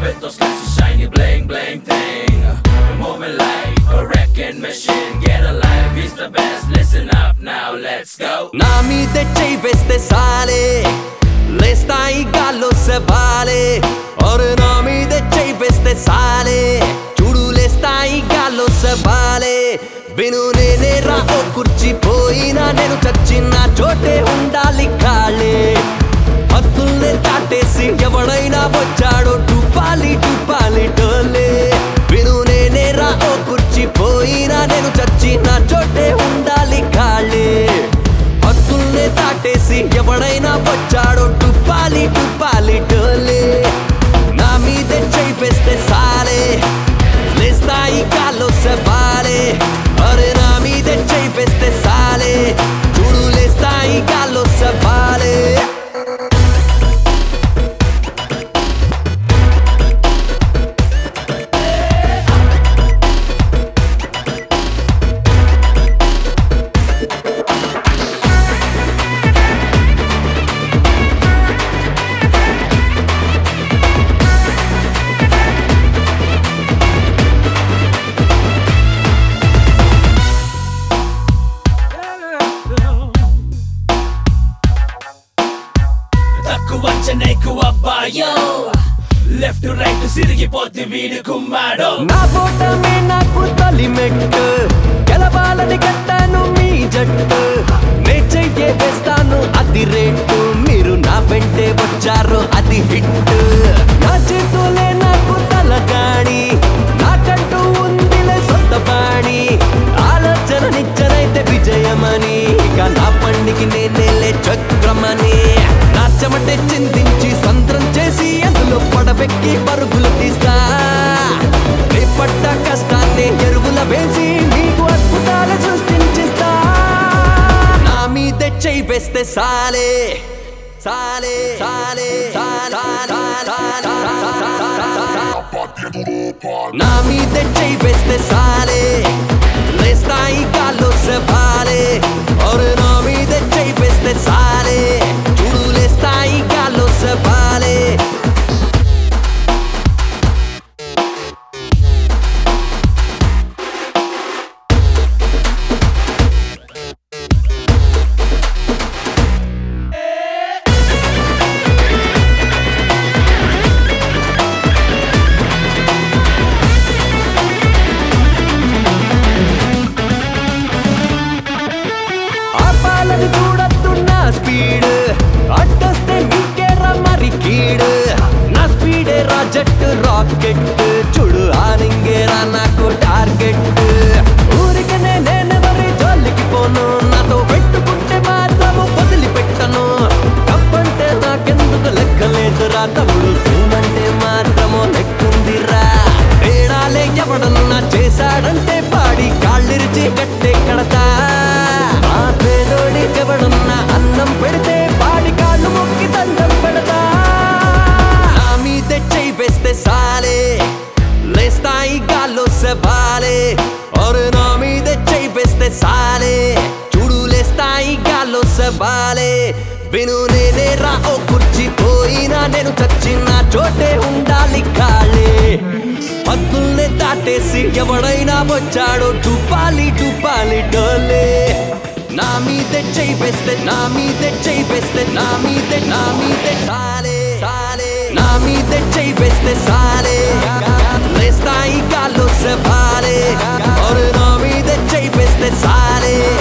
with those glasses shiny bling bling thing. Moving like a wrecking machine. Get a life, he's the best. Listen up now, let's go. నా మీద చెయ్యి వేస్తే సాలే లేస్తాయి గాల్లో సవాలే ఒరు నా మీద చెయ్యి వేస్తే సాలే చూడు లేస్తాయి గాల్లో సవాలే విను నేనే రా ఓ కుర్చీ పోయినా నేను చచ్చిన చోటే ఉండాలి కాళ్ళే హద్దుల్ని దాటేసి ఎవడైనా వచ్చాడో టుపాలి టుపాలి టోలే విను నేనే రా ఓ కుర్చీ పోయినా నేను చచ్చిన చోటే ఉండాలి కాళ్ళే హద్దుల్ని దాటేసి ఎవడైనా వచ్చాడో టుపాలి టుపాలి టోలే నా మీద చెయ్యి వేస్తే సాలే లేస్తాయి కాల్లో సవాలే అరే నా మీద చెయ్యి వేస్తే సాలే చూడు లేస్తాయి కాల్లో సవాలే తక్కువ అంచనేకు అబ్బాయో లెఫ్ట్ రైట్ సిరిగిపోతే వీడి కుమ్మాడో నా ఓటమే నాకు తొలి మెట్టు గెలవాలని కట్టాను మీ జట్టు నే చెయ్యే వేస్తాను అది రేటు మీరు నా వెంటే వచ్చారు అది హిట్ నా చేతులే నాకు తలగాడి నాకంటూ ఉందిలే సొంత బాణి ఆలోచన నిచ్చనైతే విజయమని ఇక నా పండికి నేనేలే చక్రమని నా చెమటే చిందించి సంద్రం చేసి అందులో పడబెక్కి పరుగులు తీస్తా నీ పడ్డ కష్టాన్ని ఎరువుల వేసి నీకు అద్భుతాలు సృష్టించిస్తా నా మీద చెయ్యి వేస్తే సాలే సాలే సాలే సాలే నా మీద చెయ్యి వేస్తే సాలే లేస్తాయి గాల్లో సవాలే ఒరే నా మీద చెయ్యి వేస్తే సాలే చూడు లేస్తాయి గాల్లో సవాలే ఆపాలని చూడొద్దున్న స్పీడ్ అడ్డొస్తే మీకేరా మరి కీడు నా స్పీడే రా జట్టు రాకెట్ చూడు ఆనింగేరా నాకు టార్గెట్ ఊరికనే నేనెవరి జోలికి పోను నాతో పెట్టుకుంటే మాత్రము వదిలిపెట్టను తప్పంటే నాకెందుకు లెక్కలేదురా తమ్ముడు తూమంటే మాత్రము లెక్కుందిరా తేడాలే ఎవడన్నా చేశాడంటే పాడి కాళ్ళిరిచి కట్టే కడతా ఆ పేదోడి ఎవడన్నా అన్నం పెడితే పాడి కాళ్ళు మొక్కి దండం పెడతా నా మీద చెయ్యి వేస్తే సాలే లేస్తాయి గాల్లో సవాలే ఒరే నా మీద చెయ్యి వేస్తే సాలే చూడు లేస్తాయి గాల్లో సవాలే విను నేనే రా ఓ కుర్చీ పోయినా నేను చచ్చిన చోటే ఉండాలి కాళ్ళే హద్దుల్ని దాటేసి ఎవడైనా వచ్చాడో టుపాలి టుపాలి డోలే నా మీద చెయ్యి వేస్తే నా మీద చెయ్యి వేస్తే నా మీద నా మీద సాలే సాలే నా మీద చెయ్యి వేస్తే సాలే లేస్తాయి గాల్లో సవాలే ఒరే నా మీద చెయ్యి వేస్తే సాలే